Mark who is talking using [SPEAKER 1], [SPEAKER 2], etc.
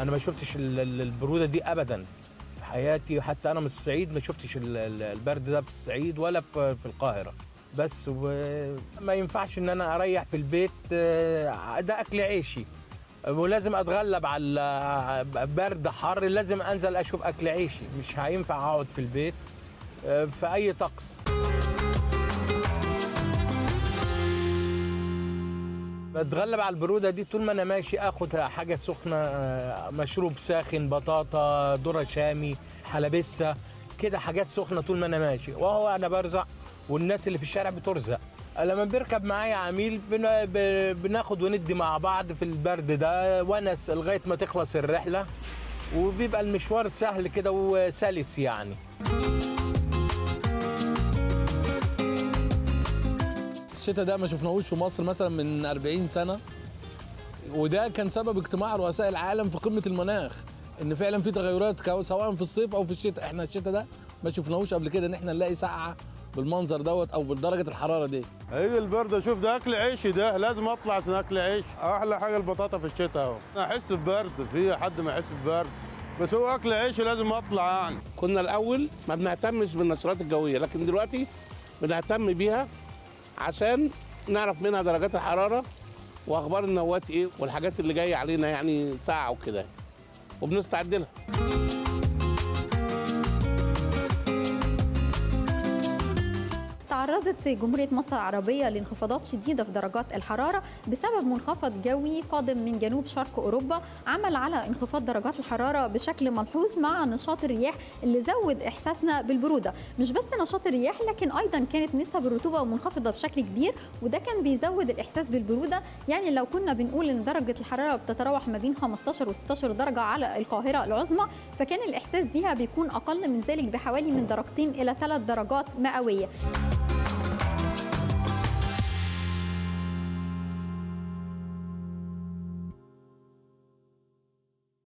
[SPEAKER 1] انا ما شفتش ال- ال- البروده دي ابدا في حياتي حتى انا من الصعيد ما شفتش ال- ال- البرد ده في الصعيد ولا في في القاهره بس و- ما ينفعش ان انا اريح في البيت آه، ده اكل عيشي ولازم اتغلب على برد حر لازم انزل اشوف اكل عيشي مش هينفع اقعد في البيت آه، في اي طقس بتغلب على البروده دي طول ما انا ماشي اخد حاجه سخنه آه، مشروب ساخن بطاطا ذره شامي حلبسه كده حاجات سخنه طول ما انا ماشي وهو انا برزق والناس اللي في الشارع بترزق لما بيركب معايا عميل بن- ب- بناخد وندي مع بعض في البرد ده ونس لغايه ما تخلص الرحله وبيبقى المشوار سهل كده وسلس يعني
[SPEAKER 2] الشتاء ده ما شفناهوش في مصر مثلا من 40 سنه وده كان سبب اجتماع رؤساء العالم في قمه المناخ ان فعلا في تغيرات كو- سواء في الصيف او في الشتاء احنا الشتاء ده ما شفناهوش قبل كده ان احنا نلاقي سقعه بالمنظر دوت او بدرجه الحراره دي
[SPEAKER 3] هيجي البرد شوف ده اكل عيشي ده لازم اطلع عشان اكل عيش احلى حاجه البطاطا في الشتاء اهو انا احس ببرد في حد ما يحس ببرد بس هو اكل عيشي لازم اطلع يعني
[SPEAKER 4] كنا الاول ما بنهتمش بالنشرات الجويه لكن دلوقتي بنهتم بيها عشان نعرف منها درجات الحراره واخبار النوات ايه والحاجات اللي جايه علينا يعني ساعه وكده وبنستعد لها
[SPEAKER 5] تعرضت جمهورية مصر العربية لانخفاضات شديدة في درجات الحرارة بسبب منخفض جوي قادم من جنوب شرق أوروبا عمل على انخفاض درجات الحرارة بشكل ملحوظ مع نشاط الرياح اللي زود إحساسنا بالبرودة مش بس نشاط الرياح لكن أيضا كانت نسب الرطوبة منخفضة بشكل كبير وده كان بيزود الإحساس بالبرودة يعني لو كنا بنقول إن درجة الحرارة بتتراوح ما بين 15 و 16 درجة على القاهرة العظمى فكان الإحساس بها بيكون أقل من ذلك بحوالي من درجتين إلى ثلاث درجات مئوية